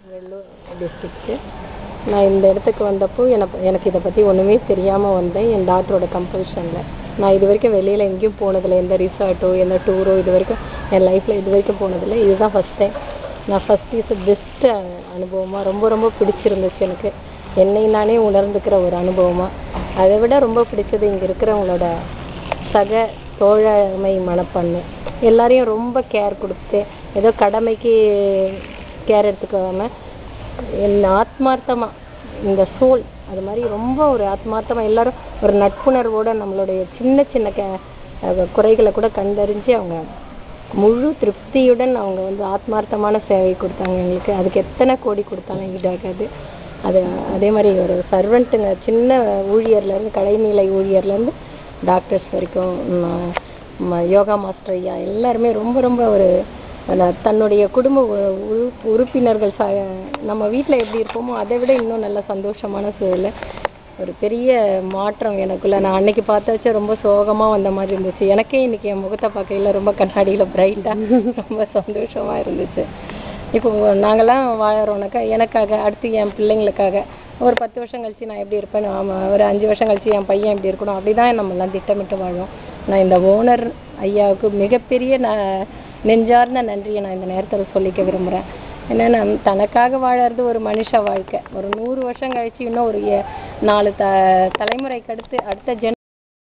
Vellur district நான் இந்த இடத்துக்கு வந்தப்போ எனக்கு எனக்கு இதை பற்றி ஒன்றுமே தெரியாமல் வந்தேன் என் டாக்டரோட கம்பல்ஷனில் நான் இது வரைக்கும் வெளியில் எங்கேயும் போனதில்லை எந்த ரிசார்ட்டோ எந்த டூரோ இது வரைக்கும் என் லைஃப்பில் இது வரைக்கும் போனதில்லை இதுதான் ஃபஸ்ட் டைம் நான் ஃபஸ்ட் இஸ் பெஸ்ட் அனுபவமாக ரொம்ப ரொம்ப பிடிச்சிருந்துச்சு எனக்கு என்னை நானே உணர்ந்துக்கிற ஒரு அனுபவமாக அதை விட ரொம்ப பிடிச்சது இங்கே இருக்கிறவங்களோட சக தோழமை மனப்பான்மை எல்லாரையும் ரொம்ப கேர் கொடுத்து ஏதோ கடமைக்கு கேர் எடுத்துக்காம என் ஆத்மார்த்தமாக இந்த சோல் அது மாதிரி ரொம்ப ஒரு ஆத்மார்த்தமாக எல்லாரும் ஒரு நட்புணர்வோட நம்மளுடைய சின்ன சின்ன கே அஹ் குறைகளை கூட கண்டறிஞ்சு அவங்க முழு திருப்தியுடன் அவங்க வந்து ஆத்மார்த்தமான சேவை கொடுத்தாங்க எங்களுக்கு அதுக்கு எத்தனை கோடி கொடுத்தாலும் ஈடாகாது அது அதே மாதிரி ஒரு சர்வெண்ட்டுங்க சின்ன ஊழியர்லேருந்து கடைநிலை ஊழியர்லேருந்து டாக்டர்ஸ் வரைக்கும் ம- ம- யோகா மாஸ்டர் ஐயா எல்லாருமே ரொம்ப ரொம்ப ஒரு அந்த தன்னுடைய குடும்ப உ- உறு- உறுப்பினர்கள் ச நம்ம வீட்டில் எப்படி இருப்போமோ அதை விட இன்னும் நல்ல சந்தோஷமான சூழல் ஒரு பெரிய மாற்றம் எனக்குள்ள நான் அன்னைக்கு பார்த்தாச்சும் ரொம்ப சோகமா வந்த மாதிரி இருந்துச்சு எனக்கே இன்னைக்கு என் முகத்தை பார்க்கையில ரொம்ப கண்ணாடியில பிரைட்டா ரொம்ப சந்தோஷமா இருந்துச்சு இப்போ நாங்கெல்லாம் வாழறோம்னாக்கா எனக்காக அடுத்து என் பிள்ளைங்களுக்காக ஒரு பத்து வருஷம் கழிச்சு நான் எப்படி இருப்பேன் ஆமா ஒரு அஞ்சு வருஷம் கழிச்சு என் பையன் எப்படி இருக்கணும் அப்படிதான் நம்ம எல்லாம் திட்டமிட்டு வாழும் நான் இந்த ஓனர் ஐயாவுக்கு மிகப்பெரிய நான் நெஞ்சார்ந்த நன்றியை நான் இந்த நேரத்தில் சொல்லிக்க விரும்புகிறேன் என்னன்னா தனக்காக வாழறது ஒரு மனுஷ வாழ்க்கை ஒரு நூறு வருஷம் கழிச்சு இன்னும் ஒரு ஏ- நாலு த தலைமுறைக்கு அடுத்து அடுத்த ஜென்